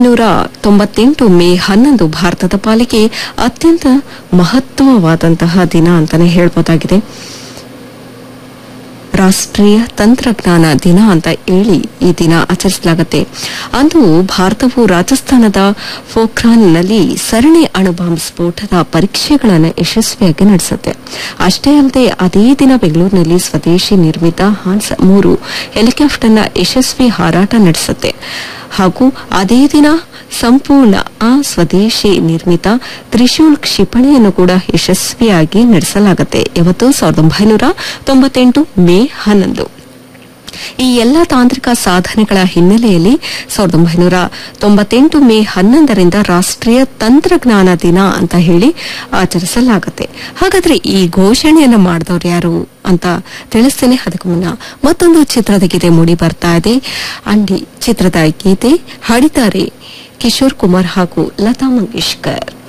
ನೂರ ತೊಂಬತ್ತೆಂಟು ಮೇ ಹನ್ನೊಂದು ಭಾರತದ ಪಾಲಿಗೆ ಅತ್ಯಂತ ಮಹತ್ವವಾದಂತಹ ದಿನ ಅಂತಾನೆ ಹೇಳ್ಬೋದಾಗಿದೆ ರಾಷ್ಟ್ರೀಯ ತಂತ್ರಜ್ಞಾನ ದಿನ ಅಂತ ಹೇಳಿ ಈ ದಿನ ಆಚರಿಸಲಾಗುತ್ತೆ ಅಂದು ಭಾರತವು ರಾಜಸ್ಥಾನದ ಫೋಖ್ರಾನ್ನಲ್ಲಿ ಸರಣಿ ಅಣುಬಾಂಬ್ ಸ್ಫೋಟದ ಪರೀಕ್ಷೆಗಳನ್ನು ಯಶಸ್ವಿಯಾಗಿ ನಡೆಸುತ್ತೆ ಅಷ್ಟೇ ಅಲ್ಲದೆ ಅದೇ ದಿನ ಬೆಂಗಳೂರಿನಲ್ಲಿ ಸ್ವದೇಶಿ ನಿರ್ಮಿತ ಹಾನ್ಸ್ ಮೂರು ಹೆಲಿಕಾಪ್ಟರ್ನ ಯಶಸ್ವಿ ಹಾರಾಟ ನಡೆಸುತ್ತೆ ಹಾಗೂ ಅದೇ ದಿನ ಸಂಪೂರ್ಣ ಆ ಸ್ವದೇಶಿ ನಿರ್ಮಿತ ತ್ರಿಶೂಲ್ ಕ್ಷಿಪಣಿಯನ್ನು ಕೂಡ ಯಶಸ್ವಿಯಾಗಿ ನಡೆಸಲಾಗುತ್ತೆ ಇವತ್ತು ಸಾವಿರದ ಒಂಬೈನೂರ ತೊಂಬತ್ತೆಂಟು ಮೇ ಹನ್ನೊಂದು ಈ ಎಲ್ಲ ತಾಂತ್ರಿಕ ಸಾಧನೆಗಳ ಹಿನ್ನೆಲೆಯಲ್ಲಿ ಸಾವಿರದ ಒಂಬೈನೂರ ತೊಂಬತ್ತೆಂಟು ಮೇ ಹನ್ನೊಂದರಿಂದ ರಾಷ್ಟ್ರೀಯ ತಂತ್ರಜ್ಞಾನ ದಿನ ಅಂತ ಹೇಳಿ ಆಚರಿಸಲಾಗುತ್ತೆ ಹಾಗಾದ್ರೆ ಈ ಘೋಷಣೆಯನ್ನ ಮಾಡಿದವರು ಯಾರು ಅಂತ ತಿಳಿಸ್ತೇನೆ ಅದಕ್ಕೂ ಮುನ್ನ ಮತ್ತೊಂದು ಚಿತ್ರದ ಗೀತೆ ಮೂಡಿ ಬರ್ತಾ ಇದೆ ಅಂಡಿ ಚಿತ್ರದ ಗೀತೆ ಹಾಡಿದ್ದಾರೆ ಕಿಶೋರ್ ಕುಮಾರ್ ಹಾಗೂ ಲತಾ ಮಂಗೇಶ್ಕರ್